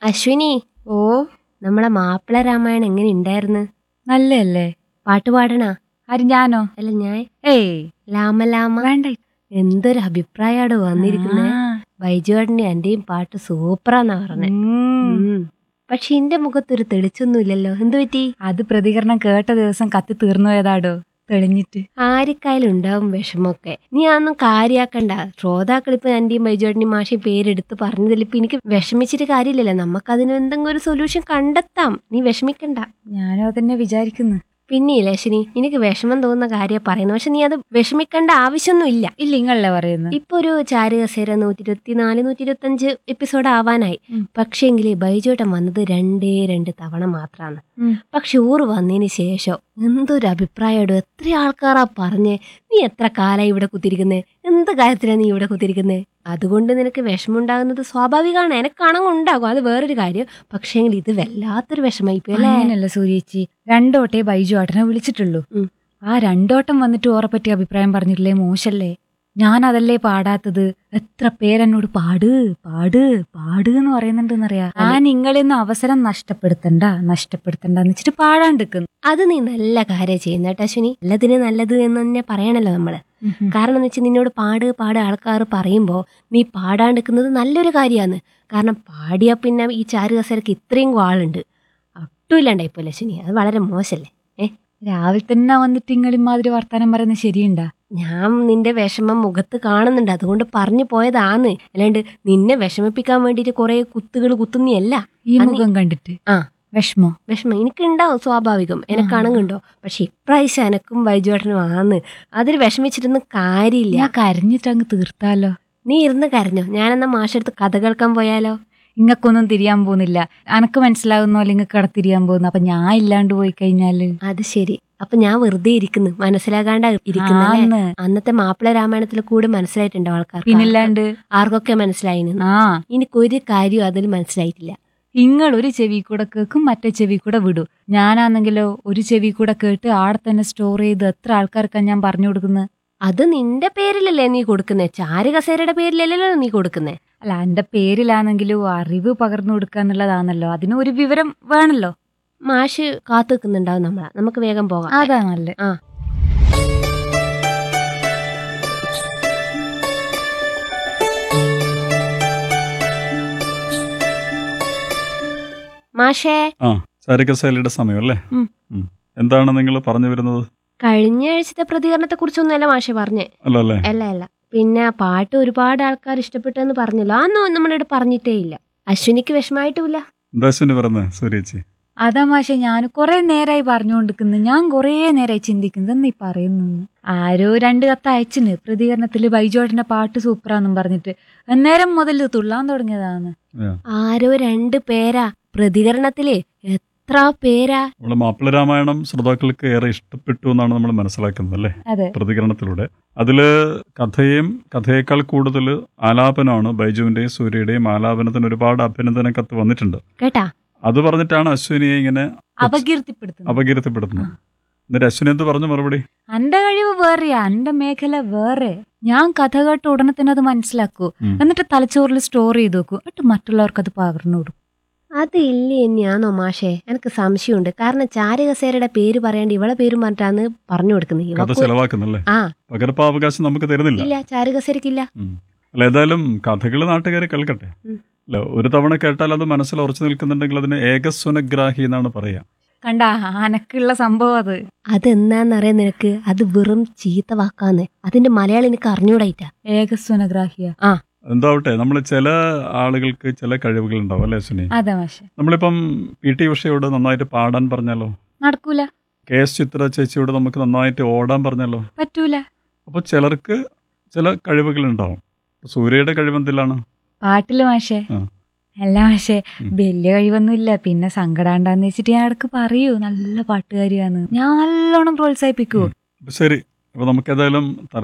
അശ്വിനി ഓ നമ്മളെ മാപ്പിള രാമായണം എങ്ങനെ ഉണ്ടായിരുന്നു നല്ലല്ലേ പാട്ട് പാടണാ ആര് ഞാനോ അല്ല ഞാൻ ഏയ് ലാമ ലാമ വേണ്ട എന്തൊരു അഭിപ്രായമാണ് വന്നിരിക്കുന്നത് ആ. ബൈജുവേട്ടന്റെ എന്റെയും പാട്ട് സൂപ്പറാന്നാ പറഞ്ഞേ ഉം. പക്ഷെ എന്റെ മുഖത്തൊരു തെളിച്ചൊന്നും ഇല്ലല്ലോ എന്തു പറ്റി അത് പ്രതികരണം കേട്ട ദിവസം കത്തി തീർന്നു പോയതാടോ തെളിഞ്ഞിട്ട് ആരിക്കായാലും ഉണ്ടാവും വിഷമമൊക്കെ നീ അതൊന്നും കാര്യാക്കണ്ട ശ്രോതാക്കൾ ഇപ്പൊ എന്റെയും ബൈജുവേട്ടനെയും മാഷയും പേരെടുത്ത് പറഞ്ഞതിൽ ഇപ്പൊ എനിക്ക് വിഷമിച്ചിട്ട് കാര്യമില്ലല്ലോ നമുക്ക് അതിന് എന്തെങ്കിലും ഒരു സൊല്യൂഷൻ കണ്ടെത്താം നീ വിഷമിക്കണ്ട ഞാനും അതന്നെ വിചാരിക്കുന്നു പിന്നെ ലക്ഷ്മി എനിക്ക് വിഷമം തോന്നുന്ന കാര്യം പറയുന്നു പക്ഷെ നീ അത് വിഷമിക്കേണ്ട ആവശ്യമൊന്നും ഇല്ല ഇല്ല നിങ്ങളല്ലേ പറയുന്നത് ഇപ്പൊ ഒരു ചാരുകസേര നൂറ്റി ഇരുപത്തിനാല് നൂറ്റി ഇരുപത്തഞ്ച് എപ്പിസോഡ് ആവാനായി ഉം. പക്ഷേങ്കിൽ ബൈജോട്ടൻ വന്നത് രണ്ടേ രണ്ട് തവണ മാത്രാണ് ഉം. പക്ഷെ ഊറ് വന്നതിന് ശേഷം എന്തൊരു അഭിപ്രായമായിടും എത്ര ആൾക്കാരാ പറഞ്ഞേ നീ എത്ര കാലായി ഇവിടെ കുത്തിരിക്കുന്നേ എന്ത് കാര്യത്തിലാണ് നീ ഇവിടെ കുത്തിരിക്കുന്നേ അതുകൊണ്ട് നിനക്ക് വിഷമമുണ്ടാകുന്നത് സ്വാഭാവികമാണ് എനക്കാണെങ്കിൽ ഉണ്ടാകും അത് വേറൊരു കാര്യം പക്ഷേങ്കിൽ ഇത് വല്ലാത്തൊരു വിഷമായി പോയി അല്ലേ അങ്ങനല്ല സൂര്യേച്ചി രണ്ടോട്ടേ ബൈജു ഏട്ടനെ വിളിച്ചിട്ടുള്ളൂ ഉം. ആ രണ്ടോട്ടം വന്നിട്ട് ഓറെ പറ്റി അഭിപ്രായം പറഞ്ഞിട്ടില്ലേ മോശല്ലേ ഞാൻ അതല്ലേ പാടാത്തത് എത്ര പേരെന്നോട് പാട് പാട് പാട് എന്ന് പറയുന്നുണ്ടെന്നറിയാ ആ നിങ്ങളിന്ന് അവസരം നഷ്ടപ്പെടുത്തണ്ട നഷ്ടപ്പെടുത്തണ്ട എന്ന് വെച്ചിട്ട് പാടാണ്ടിരിക്കുന്നു അത് നീ നല്ല കാര്യം ചെയ്യുന്ന കേട്ടോ അശ്വിനി നല്ലതിന് നല്ലത് എന്ന് തന്നെ പറയണല്ലോ നമ്മള് കാരണം എന്ന് വെച്ചാൽ നിന്നോട് പാട് പാട് ആൾക്കാർ പറയുമ്പോൾ നീ പാടാണ്ടിരിക്കുന്നത് നല്ലൊരു കാര്യമാണ് കാരണം പാടിയാ പിന്നെ ഈ ചാരു കസേരക്ക് ഇത്രയും ആളുണ്ട് ഒട്ടുമില്ലാണ്ടായി പോലെ അശ്വിനി അത് വളരെ മോശല്ലേ ഏ രാവിലെ തന്നെ വന്നിട്ട് ഇങ്ങളിമാതിരി വർത്താനം പറയുന്നത് ശരിയുണ്ടാ ഞാൻ നിന്റെ വിഷമം മുഖത്ത് കാണുന്നുണ്ട് അതുകൊണ്ട് പറഞ്ഞു പോയതാണ് അല്ലാണ്ട് നിന്നെ വിഷമിപ്പിക്കാൻ വേണ്ടിയിട്ട് കുറെ കുത്തുകൾ കുത്തുന്നിയല്ല ഈ അന്ന് മുഖം കണ്ടിട്ട് ആ. വിഷമോ വിഷമം എനിക്കുണ്ടാവും സ്വാഭാവികം എനക്കാണെങ്കിൽ ഉണ്ടോ പക്ഷെ ഇപ്രാവശ്യം എനക്കും ബൈജുവേട്ടനും ആന്ന് അതിൽ വിഷമിച്ചിട്ടൊന്നും കാര്യമില്ല ഞാൻ കരഞ്ഞിട്ട് അങ്ങ് തീർത്താലോ നീ ഇരുന്ന് കരഞ്ഞോ ഞാനെന്നാ മാഷെടുത്ത് കഥ കേൾക്കാൻ പോയാലോ ഇങ്ങക്കൊന്നും തിരിയാൻ പോകുന്നില്ല അനക്ക് മനസ്സിലാകുന്ന പോലെ ഇങ്ങക്ക് അവിടെ തിരിയാൻ പോകുന്നു അപ്പൊ ഞാൻ ഇല്ലാണ്ട് പോയി കഴിഞ്ഞാല് അത് ശരി അപ്പൊ ഞാൻ വെറുതെ ഇരിക്കുന്നു മനസ്സിലാകാണ്ട ഇരിക്കുന്നല്ലേ ആന്ന്. അന്നത്തെ മാപ്പിള രാമായണത്തിൽ കൂടെ മനസ്സിലായിട്ടുണ്ടോ ആൾക്കാർ പിന്നില്ലാണ്ട് ആർക്കൊക്കെ മനസ്സിലായിന്ന് ആ എനിക്കൊരു കാര്യം അതിൽ മനസ്സിലായിട്ടില്ല നിങ്ങൾ ഒരു ചെവി കൂടെ കേൾക്കും മറ്റേ ചെവി കൂടെ വിടും ഞാനാണെങ്കിലോ ഒരു ചെവി കൂടെ കേട്ട് ആടെ തന്നെ സ്റ്റോർ ചെയ്ത് എത്ര ആൾക്കാർക്കാ ഞാൻ പറഞ്ഞു കൊടുക്കുന്നത് അത് നിന്റെ പേരിലല്ലേ നീ കൊടുക്കുന്നേ ചാരു കസേരയുടെ പേരിലല്ലല്ലോ നീ കൊടുക്കുന്നേ അല്ല എന്റെ പേരിലാണെങ്കിലും അറിവ് പകർന്നു കൊടുക്കുക എന്നുള്ളതാണല്ലോ അതിന് ഒരു വിവരം വേണല്ലോ മാഷ് കാത്തു നിൽക്കുന്നുണ്ടാവും നമ്മളെ നമുക്ക് വേഗം പോകാം അതാ നല്ല ആ. മാഷേ ആ ചാരികസേലയുടെ സമയം അല്ലേ ഉം. ഉം. എന്താണ് നിങ്ങൾ പറഞ്ഞു വരുന്നത് കഴിഞ്ഞ ആഴ്ചത്തെ പ്രതികരണത്തെ കുറിച്ചൊന്നുമല്ല മാഷെ പറഞ്ഞേ അല്ല അല്ലേ അല്ല അല്ല പിന്നെ ആ പാട്ട് ഒരുപാട് ആൾക്കാർ ഇഷ്ടപ്പെട്ടെന്ന് പറഞ്ഞല്ലോ അതൊന്നും നമ്മളിവിടെ പറഞ്ഞിട്ടേ ഇല്ല അശ്വിനിക്ക് വിഷമായിട്ടുമില്ല എന്താ അശ്വിനി പറയുന്നത് സൂര്യേച്ചി അതാ മാഷെ ഞാൻ കുറെ നേരമായി പറഞ്ഞുകൊണ്ടിരിക്കുന്നു ഞാൻ കുറെ നേരമായി ചിന്തിക്കുന്നത് എന്നീ പറയുന്നു ആരോ രണ്ട് കത്ത് അയച്ചിന് പ്രതികരണത്തില് ബൈജോട്ടിന്റെ പാട്ട് സൂപ്പറാന്നും പറഞ്ഞിട്ട് അന്നേരം മുതൽ തുള്ളാൻ തുടങ്ങിയതാണ് ആരോ രണ്ട് പേരാ പ്രതികരണത്തില് എത്ര പേരാ നമ്മള് മാപ്പിള രാമായണം ശ്രോതാക്കൾക്ക് ഏറെ ഇഷ്ടപ്പെട്ടു എന്നാണ് നമ്മൾ മനസ്സിലാക്കുന്നത് അല്ലേ അതെ പ്രതികരണത്തിലൂടെ അതില് കഥയും കഥയേക്കാൾ കൂടുതൽ ആലാപനമാണ് ബൈജുവിന്റെയും സൂര്യയുടെയും ആലാപനത്തിന് ഒരുപാട് അഭിനന്ദന കത്ത് വന്നിട്ടുണ്ട് കേട്ടാ അത് പറഞ്ഞിട്ടാണ് അശ്വിനിയെ ഇങ്ങനെ അപകീർത്തിപ്പെടുത്തുന്നു അപകീർത്തിപ്പെടുത്തുന്നത് എന്നിട്ട് അശ്വിനി എന്ത് പറഞ്ഞു മറുപടി എന്റെ കഴിവ് വേറെയാ എന്റെ മേഖല വേറെ ഞാൻ കഥ കേട്ട് ഉടനെ തന്നെ അത് മനസ്സിലാക്കൂ ഉം. എന്നിട്ട് തലച്ചോറിൽ സ്റ്റോർ ചെയ്ത് വെക്കും എന്നിട്ട് മറ്റുള്ളവർക്ക് അത് പകർന്നു കൊടുക്കും അത് ഇല്ല തന്നെയാണോ മാഷേ എനിക്ക് സംശയമുണ്ട് കാരണം ചാരകസേരയുടെ പേര് പറയാണ്ട് ഇവളെ പേരും പറഞ്ഞിട്ടാണ് പറഞ്ഞു കൊടുക്കുന്നത് കഥ ഇവക്ക് ചെലവാക്കുന്നല്ലേ ആ പകർപ്പാവകാശം നമുക്ക് തരുന്നില്ല ഇല്ല ചാരകസേരക്കില്ല ഉം. അല്ല ഏതായാലും കഥകൾ നാട്ടുകാർ കേൾക്കട്ടെ ഉം. അല്ല ഒരു തവണ കേട്ടാൽ അത് മനസ്സിൽ ഉറച്ചു നിൽക്കുന്നുണ്ടെങ്കിൽ അതിന് ഏകസ്വനഗ്രാഹി എന്നാണ് പറയാ കണ്ട അനക്കുള്ള സംഭവം അത് അതെന്നാന്നറിയാൻ നിനക്ക് അത് വെറും ചീത്ത വാക്കാന്ന് അതിന്റെ മലയാളം എനിക്ക് അറിഞ്ഞൂടായിട്ടാ ഏകസ്വനഗ്രാഹിയ എന്താവട്ടെ നമ്മൾ ചില ആളുകൾക്ക് ചില കഴിവുകൾ ഉണ്ടാവും അല്ലേ സുനി അതെ മാഷെ നമ്മളിപ്പം പി ടി ഉഷയോട് നന്നായിട്ട് പാടാൻ പറഞ്ഞാലോ നടക്കൂല കെ എസ് ചിത്ര ചേച്ചിയോട് നമുക്ക് നന്നായിട്ട് ഓടാൻ പറഞ്ഞാലോ പറ്റൂല അപ്പോൾ ചിലർക്ക് ചില കഴിവുകൾ ഉണ്ടാവും സൂര്യയുടെ കഴിവെന്തിലാണ് പാട്ടില് മാഷെ ആ. അല്ല മാഷെ ഉം. വലിയ കഴിവൊന്നുമില്ല പിന്നെ സങ്കടാണ്ടാന്ന് വെച്ചിട്ട് ഞാൻ ഇടക്ക് പറയൂ നല്ല പാട്ടുകാരിയാന്ന് ഞാൻ നല്ലോണം പ്രോത്സാഹിപ്പിക്കൂ അപ്പൊ ശരി അപ്പൊ നമുക്ക് ഏതായാലും